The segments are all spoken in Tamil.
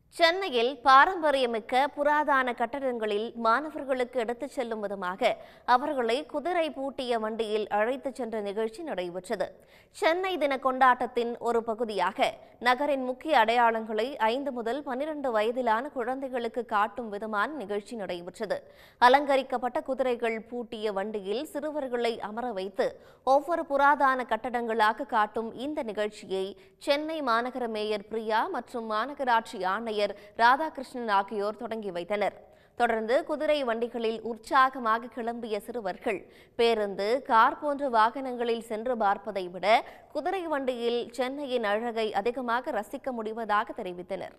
சென்னையில் பாரம்பரியமிக்க புராதன கட்டடங்களில் மாணவர்களுக்கு எடுத்துச் செல்லும் விதமாக அவர்களை குதிரை பூட்டிய வண்டியில் அழைத்துச் சென்ற நிகழ்ச்சி நடைபெற்றது சென்னை தின கொண்டாட்டத்தின் ஒரு பகுதியாக நகரின் முக்கிய அடையாளங்களை ஐந்து முதல் பனிரெண்டு வயதிலான குழந்தைகளுக்கு காட்டும் விதமான நிகழ்ச்சி நடைபெற்றது அலங்கரிக்கப்பட்ட குதிரைகள் பூட்டிய வண்டியில் சிறுவர்களை அமர வைத்து ஒவ்வொரு புராதன கட்டடங்களாக காட்டும் இந்த நிகழ்ச்சியை சென்னை மாநகர மேயர் பிரியா மற்றும் மாநகராட்சி ஆணையர் ராதாகிருஷ்ணன் ஆகியோர் தொடங்கி வைத்தனர் தொடர்ந்து குதிரை வண்டிகளில் உற்சாகமாக கிளம்பிய சிறுவர்கள் பேருந்து கார் போன்ற வாகனங்களில் சென்று பார்ப்பதை விட குதிரை வண்டியில் சென்னையின் அழகை அதிகமாக ரசிக்க முடிவதாக தெரிவித்தனர்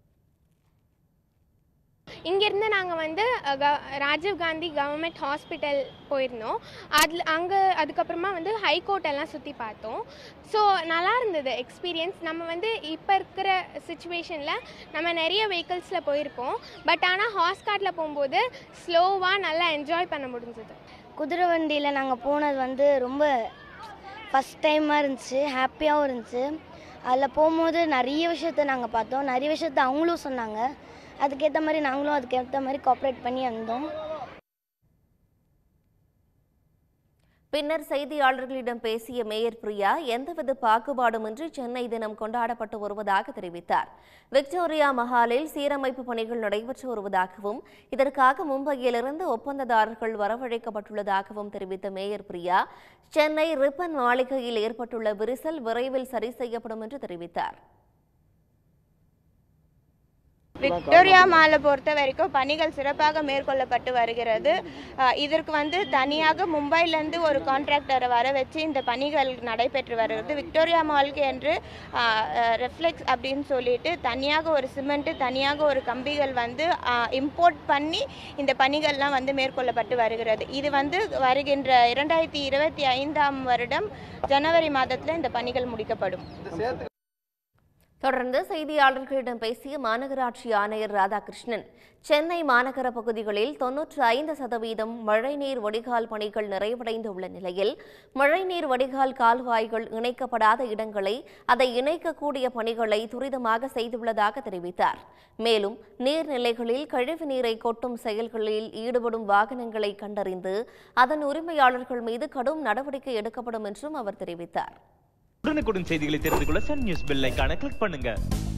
இங்கேருந்து நாங்கள் வந்து அஹ், க ராஜீவ் காந்தி கவர்மெண்ட் ஹாஸ்பிட்டல் போயிருந்தோம் அதில் அங்கே அதுக்கப்புறமா வந்து ஹைகோர்ட் எல்லாம் சுற்றி பார்த்தோம் ஸோ நல்லா இருந்தது எக்ஸ்பீரியன்ஸ் நம்ம வந்து இப்போ இருக்கிற சுச்சுவேஷனில் நம்ம நிறைய வெஹிக்கிள்ஸில் போயிருப்போம் பட் ஆனால் ஹாஸ்காட்டில் போகும்போது ஸ்லோவாக நல்லா என்ஜாய் பண்ண முடிஞ்சது குதிரை வண்டியில் நாங்கள் போனது வந்து ரொம்ப ஃபஸ்ட் டைமாக இருந்துச்சு ஹாப்பியாகவும் இருந்துச்சு அதில் போகும்போது நிறைய விஷயத்த நாங்கள் பார்த்தோம் நிறைய விஷயத்த அவங்களும் சொன்னாங்க அதுக்கேற்ற மாதிரி நாங்களும் அதுக்கேற்ற மாதிரி கோஆப்ரேட் பண்ணி வந்தோம் பின்னர் செய்தியாளர்களிடம் பேசிய மேயர் பிரியா எந்தவித பாகுபாடுமின்றி சென்னை தினம் கொண்டாடப்பட்டு வருவதாக தெரிவித்தார் விக்டோரியா மஹாலில் சீரமைப்பு பணிகள் நடைபெற்று வருவதாகவும் இதற்காக மும்பையிலிருந்து ஒப்பந்ததாரர்கள் வரவழைக்கப்பட்டுள்ளதாகவும் தெரிவித்த மேயர் பிரியா சென்னை ரிப்பன் மாளிகையில் ஏற்பட்டுள்ள விரிசல் விரைவில் சரி செய்யப்படும் என்று தெரிவித்தார் விக்டோரியா மாலை பொறுத்த வரைக்கும் பணிகள் சிறப்பாக மேற்கொள்ளப்பட்டு வருகிறது அஹ் இதற்கு வந்து தனியாக மும்பையிலேருந்து ஒரு கான்ட்ராக்டரை வர வச்சு இந்த பணிகள் நடைபெற்று வருகிறது விக்டோரியா மாலுக்கு என்று ரெஃப்ளெக்ஸ் அப்படின்னு சொல்லிட்டு தனியாக ஒரு சிமெண்ட்டு தனியாக ஒரு கம்பிகள் வந்து இம்போர்ட் பண்ணி இந்த பணிகள்லாம் வந்து மேற்கொள்ளப்பட்டு வருகிறது இது வந்து வருகின்ற இரண்டாயிரத்தி இருபத்தி ஐந்தாம் வருடம் ஜனவரி மாதத்தில் இந்த பணிகள் முடிக்கப்படும் தொடர்ந்து செய்தியாளர்களிடம் பேசிய மாநகராட்சி ஆணையர் ராதாகிருஷ்ணன் சென்னை மாநகர பகுதிகளில் தொன்னூற்று ஐந்து சதவீதம் மழைநீர் வடிகால் பணிகள் நிறைவடைந்துள்ள நிலையில் மழைநீர் வடிகால் கால்வாய்கள் இணைக்கப்படாத இடங்களை அதை இணைக்கக்கூடிய பணிகளை துரிதமாக செய்துள்ளதாக தெரிவித்தார் மேலும் நீர்நிலைகளில் கழிவு நீரை கொட்டும் செயல்களில் ஈடுபடும் வாகனங்களை கண்டறிந்து அதன் உரிமையாளர்கள் மீது கடும் நடவடிக்கை எடுக்கப்படும் என்றும் அவர் தெரிவித்தார் உடனுக்குடன் செய்திகளை தெரிந்து கொள்ள சன் நியூஸ் பெல் ஐகானை கிளிக் பண்ணுங்க